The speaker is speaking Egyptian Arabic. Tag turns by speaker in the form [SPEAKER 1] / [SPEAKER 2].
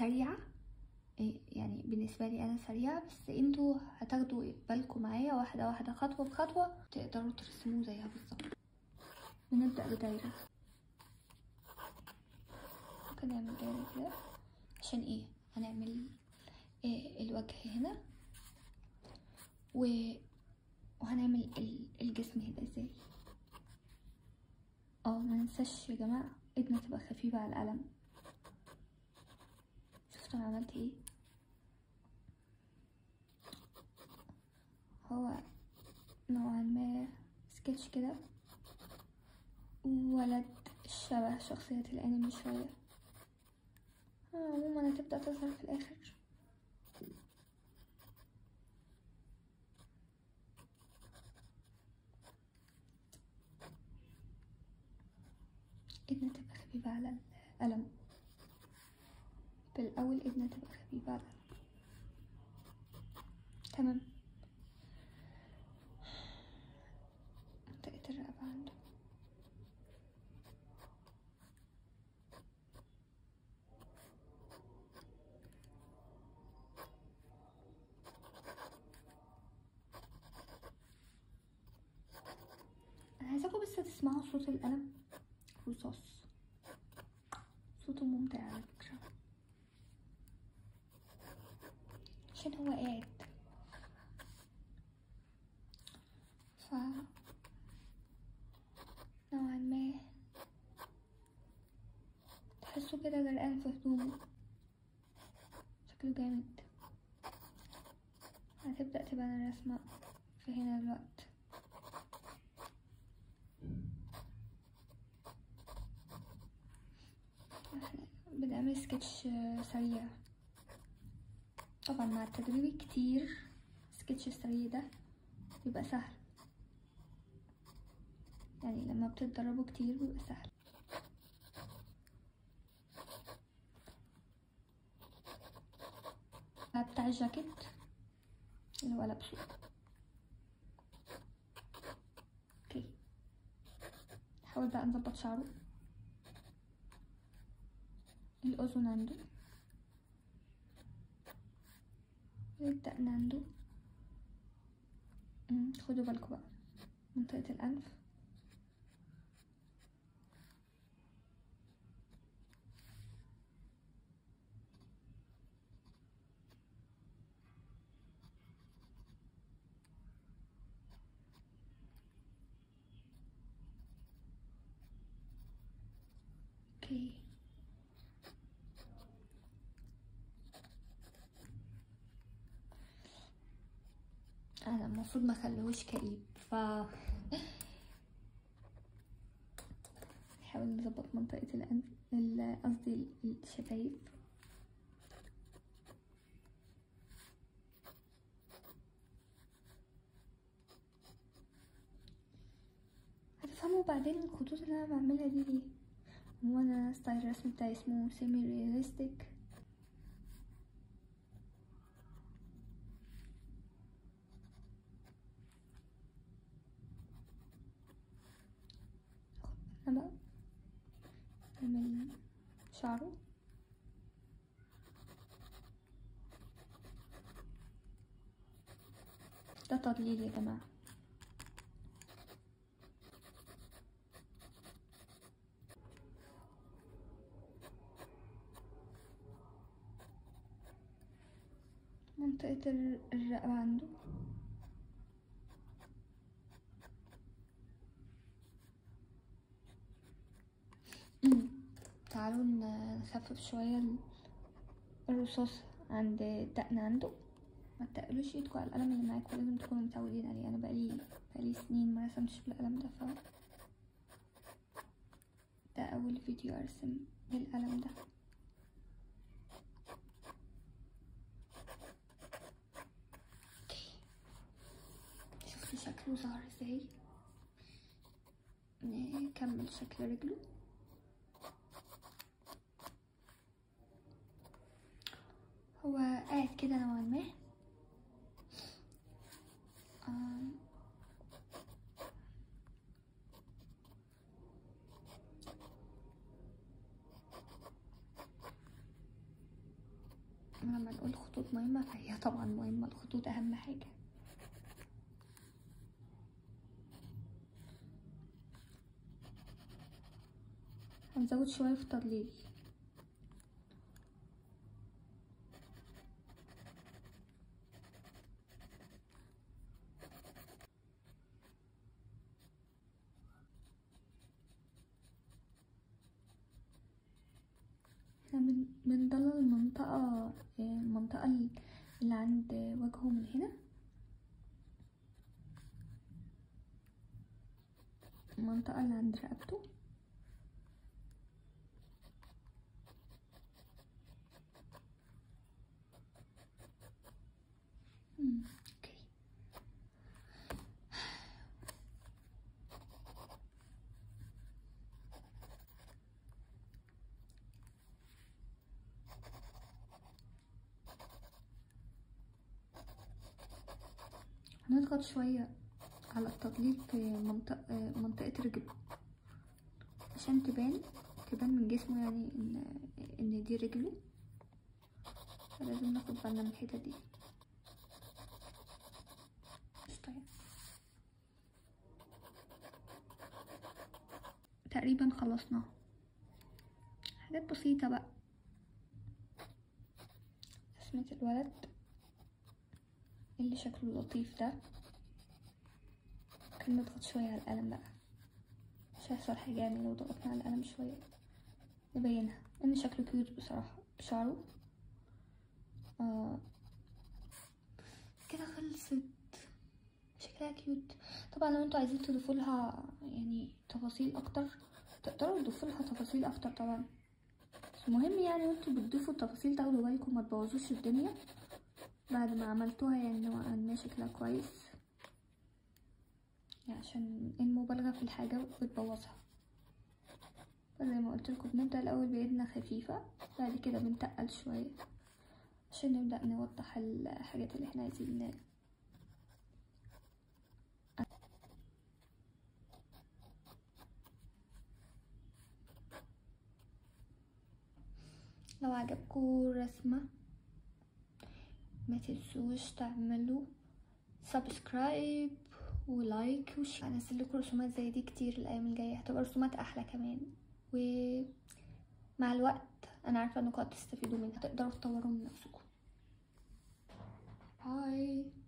[SPEAKER 1] سريعة إيه يعني بالنسبة لي أنا سريعة بس انتوا هتاخدوا بالكم معايا واحدة واحدة خطوة بخطوة تقدروا ترسموا زيها بالظبط بنبدأ بدايرة ممكن نعمل دايرة كده عشان ايه هنعمل إيه الوجه هنا و... وهنعمل ال- الجسم هنا ازاي اه ما ننساش يا جماعة ايدنا تبقى خفيفة على القلم شفتوا انا عملت ايه هو نوعا ما سكتش كده ولد شبه شخصية الانمي شوية آه، عموما هتبدأ تظهر في الآخر ايدنا تبقى خفيفة على القلم بالأول ايدنا تبقى خفيفة على القلم تمام منطقة الرقبة عنده أنا عايزاكم بس تسمعوا صوت القلم رصاص صوته ممتع على فكرة عشان هو قاعد ف نوعا ما تحسه كده غرقان في هدومه شكله جامد هتبدأ تبان الرسمة في هنا الوقت احنا بنعمل سكتش سريع طبعا مع التدريب الكتير سكتش السريع ده بيبقى سهل يعني لما بتتدربوا كتير بيبقى سهل بتاع الجاكيت اللي هو لابسه اوكي نحاول بقى نظبط شعره الأذن عنده الدقن عنده أمم، خدوا بالكم بقى منطقة الأنف اوكي انا المفروض ما اخليهوش كئيب ف نحاول نظبط منطقة الأنف ال- قصدي الشفايف هتفهموا بعدين الخطوط اللي انا بعملها دي ليه هو انا ستايل الرسم بتاعي اسمه سيمي رياليستيك انا بقى نعمل شعره ده تضليل يا جماعة منطقة الر- الرقبة عنده أمم، تعالوا ن- نخفف شوية ال- الرصاص عند الدقن عنده ما تقلوش ايدكم على القلم اللي معاكم لازم تكونوا متعودين عليه انا بقالي بقالي سنين ما رسمتش بالقلم ده ف ده اول فيديو ارسم بالقلم ده اوكي شفتوا شكله ظهر ازاي نكمل شكل رجله هو قاعد كده نوعا ما آم، لما نقول خطوط مهمة فهي طبعا مهمة الخطوط اهم حاجة هنزود شوية في التضليل احنا بن- بنضلل المنطقة المنطقة اللي عند وجهه من هنا المنطقة اللي عند رقبته مم، اوكي هنضغط شوية على التضليل في منطقة منطقة رجله عشان تبان تبان من جسمه يعني ان ان دي رجله فلازم ناخد بالنا من الحتة دي قشطة يعني. تقريبا خلصنا حاجات بسيطة بقى اسمة الولد اللي شكله لطيف ده ممكن نضغط شوية على القلم بقى مش هيحصل حاجة يعني لو ضغطنا على القلم شوية نبينها ان شكله كيوت بصراحة بشعره آه. كده خلصت شكلها كيوت طبعا لو انتوا عايزين تضيفوا لها يعني تفاصيل اكتر تقدروا تضيفوا لها تفاصيل اكتر طبعا بس المهم يعني وانتوا بتضيفوا التفاصيل تاخدوا بالكم ما تبوظوش الدنيا بعد ما عملتوها يعني نوعا ما شكلها كويس يعني عشان المبالغة في الحاجة بتبوظها فزي ما قلت لكم بنبدأ الأول بإيدنا خفيفة بعد كده بنتقل شوية عشان نبدأ نوضح الحاجات اللي احنا عايزين لو عجبكم الرسمة ما تنسوش تعملوا سبسكرايب ولايك وشير هنزل لكم رسومات زي دي كتير الايام الجايه هتبقى رسومات احلى كمان ومع الوقت انا عارفه انكم هتستفيدوا منها تقدروا تطوروا من نفسكم باي